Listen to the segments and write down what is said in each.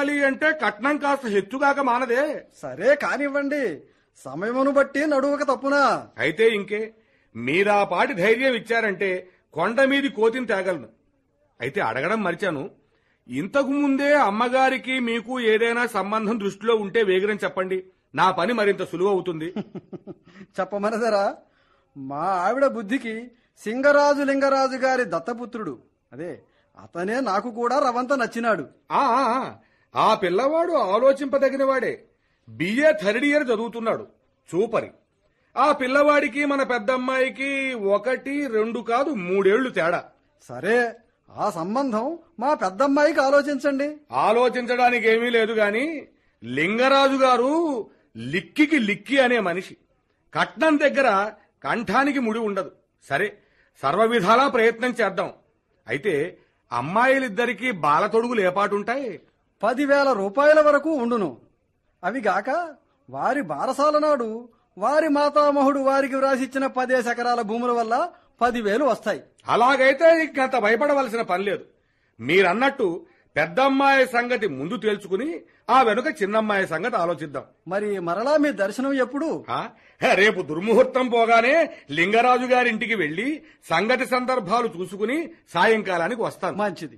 కావాలి అంటే కట్నం కాస్త హెచ్చుగాక మానదే సరే కానివ్వండి సమయమును బట్టి నడువక తప్పునా అయితే ఇంకే మీరా పాటి ధైర్యం ఇచ్చారంటే కొండ మీది కోతిని తేగలను అయితే అడగడం మరిచాను ఇంతకు ముందే అమ్మగారికి మీకు ఏదైనా సంబంధం దృష్టిలో ఉంటే వేగిరం చెప్పండి నా పని మరింత సులువు అవుతుంది చెప్పమనదరా మా ఆవిడ బుద్ధికి సింగరాజు లింగరాజు గారి దత్తపుత్రుడు అదే అతనే నాకు కూడా రవంత నచ్చినాడు ఆ ఆ, ఆ, ఆ పిల్లవాడు ఆలోచింపదగినవాడే బిఏ థర్డ్ ఇయర్ చదువుతున్నాడు చూపరి ఆ పిల్లవాడికి మన పెద్దమ్మాయికి ఒకటి రెండు కాదు మూడేళ్లు తేడా సరే ఆ సంబంధం మా పెద్దమ్మాయికి ఆలోచించండి ఆలోచించడానికి ఏమీ లేదు గాని లింగరాజు గారు లిక్కికి లిక్కి అనే మనిషి కట్నం దగ్గర కంఠానికి ముడి ఉండదు సరే సర్వ విధాలా ప్రయత్నం చేద్దాం అయితే అమ్మాయిలిద్దరికీ బాలతొడుగులు ఏపాటుంటాయి పదివేల రూపాయల వరకు ఉండును అవి గాక వారి బారసాల నాడు వారి మాతామహుడు వారికి వ్రాసిచ్చిన పదేసి ఎకరాల భూముల వల్ల పదివేలు వస్తాయి అలాగైతే ఇంకంత భయపడవలసిన పని లేదు మీరన్నట్టు పెద్దమ్మాయి సంగతి ముందు తేల్చుకుని ఆ వెనుక చిన్నమ్మాయి సంగతి ఆలోచిద్దాం మరి మరలా మీ దర్శనం ఎప్పుడు ఆ? రేపు దుర్ముహూర్తం పోగానే లింగరాజు గారింటికి వెళ్లి సంగతి సందర్భాలు చూసుకుని సాయంకాలానికి వస్తాను మంచిది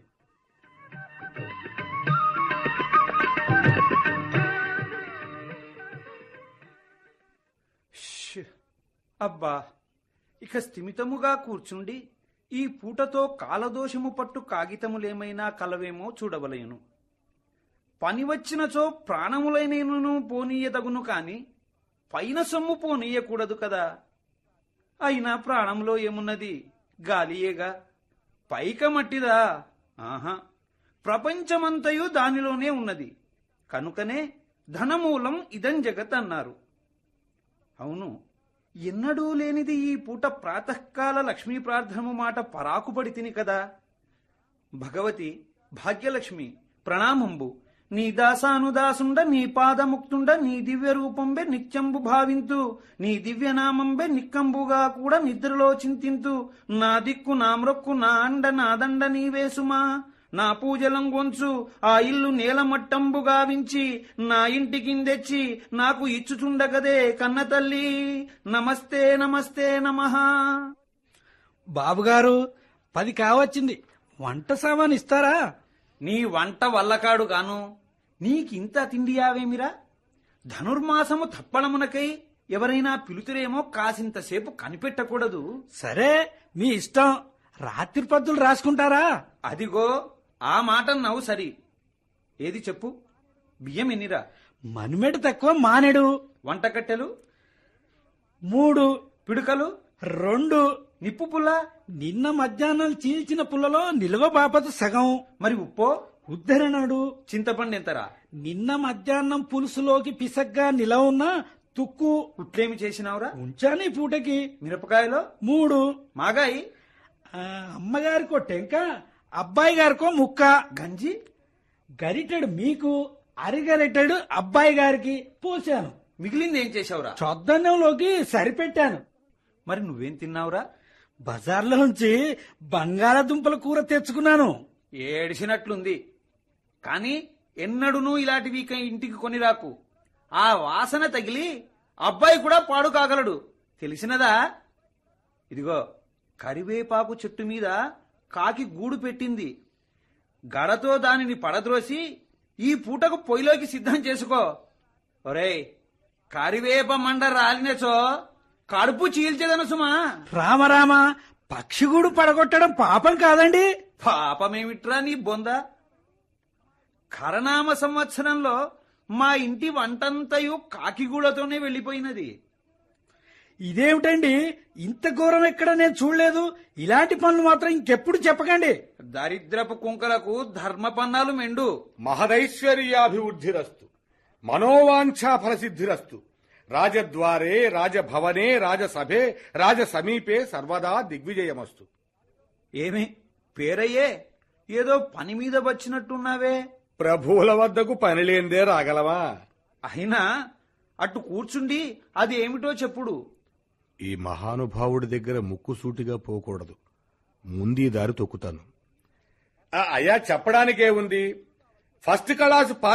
ష్! అబ్బా ఇక స్థిమితముగా కూర్చుండి ఈ పూటతో కాలదోషము పట్టు కాగితములేమైనా కలవేమో చూడవలయను పని వచ్చినచో ప్రాణములైనను పోనీయతగును కాని పైన సొమ్ము పోనీయకూడదు కదా అయినా ప్రాణంలో ఏమున్నది గాలియేగా పైక మట్టిదా ఆహా ప్రపంచమంతయు దానిలోనే ఉన్నది కనుకనే ధనమూలం ఇదం జగత్ అన్నారు అవును ఎన్నడూ లేనిది ఈ పూట ప్రాతకాల లక్ష్మీ ప్రార్థనము మాట పరాకుపడి తిని కదా భగవతి భాగ్యలక్ష్మి ప్రణామంబు నీ దాసానుదాసుండ నీ పాదముక్తుండ నీ దివ్య రూపంబె నిత్యంబు భావింతు నీ దివ్యనామంబె నిక్కంబుగా కూడా నిద్రలో చింతింతు నా దిక్కు నా మ్రొక్కు నా అండ నా దండ నీవేసుమా నా పూజలంగొంచు ఆ ఇల్లు నేలమట్టంబు గావించి నా ఇంటికిందెచ్చి నాకు ఇచ్చుచుండగదే కన్న తల్లి నమస్తే నమస్తే నమః బాబుగారు పది కావచ్చింది వంట సామాన్ ఇస్తారా నీ వంట వల్లకాడు గాను నీకింత తిండియావేమిరా ధనుర్మాసము తప్పళమునకై ఎవరైనా పిలుతురేమో కాసింతసేపు కనిపెట్టకూడదు సరే మీ ఇష్టం రాత్రి పద్దులు రాసుకుంటారా అదిగో ఆ మాట నవ్వు సరి ఏది చెప్పు బియ్యం ఎన్నిరా మనుమెడు తక్కువ మానేడు వంటకట్టెలు మూడు పిడుకలు రెండు నిప్పు పుల్ల నిన్న మధ్యాహ్నం చీల్చిన పుల్లలో నిల్వ బాపత సగం మరి ఉప్పో ఉద్ధరణడు చింతపండు ఎంతరా నిన్న మధ్యాహ్నం పులుసులోకి పిసగ్గా నిలవ ఉన్న తుక్కు ఉట్లేమి చేసినావురా ఉంచాను ఈ పూటకి మిరపకాయలో మూడు మాగాయి ఆ, అమ్మగారికో టెంక అబ్బాయి గారికో ముక్క గంజి గరిటెడు మీకు అరిగరిటెడు అబ్బాయి గారికి పోసాను మిగిలింది ఏం చేశావురా చొద్దన్నంలోకి సరిపెట్టాను మరి నువ్వేం తిన్నావురా బజార్లో నుంచి బంగాళాదుంపల కూర తెచ్చుకున్నాను ఏడిసినట్లుంది కాని ఎన్నడూనూ ఇలాంటివి ఇక ఇంటికి కొని రాకు ఆ వాసన తగిలి అబ్బాయి కూడా పాడు కాగలడు తెలిసినదా ఇదిగో కరివేపాకు చెట్టు మీద కాకి గూడు పెట్టింది గడతో దానిని పడద్రోసి ఈ పూటకు పొయ్యిలోకి సిద్ధం చేసుకో ఒరేయ్ కరివేప మండ రాలినచో కడుపు చీల్చేదను సుమా రామరామ పక్షిగూడు పడగొట్టడం పాపం కాదండి పాపమేమిట్రా నీ బొంద కరనామ సంవత్సరంలో మా ఇంటి వంటంతయు కాకిగూడతోనే వెళ్ళిపోయినది ఇదేమిటండి ఇంత ఘోరం ఎక్కడ నేను చూడలేదు ఇలాంటి పనులు మాత్రం ఇంకెప్పుడు చెప్పకండి దరిద్రపు కుంకలకు ధర్మపన్నాలు మెండు మహదైశ్వర్యాభివృద్ధిరస్తు మనోవాంఛా ఫలసిద్ధిరస్తు రాజద్వారే రాజభవనే రాజసభే రాజసమీపే సర్వదా దిగ్విజయమస్తు ఏమి పేరయ్యే ఏదో పని మీద వచ్చినట్టున్నావే ప్రభువుల వద్దకు పనిలేందే రాగలవా అయినా అటు కూర్చుండి అది ఏమిటో చెప్పుడు ఈ మహానుభావుడి దగ్గర ముక్కుసూటిగా పోకూడదు ముందీ దారి తొక్కుతాను ఆ, అయ్యా చెప్పడానికే ఉంది ఫస్ట్ క్లాస్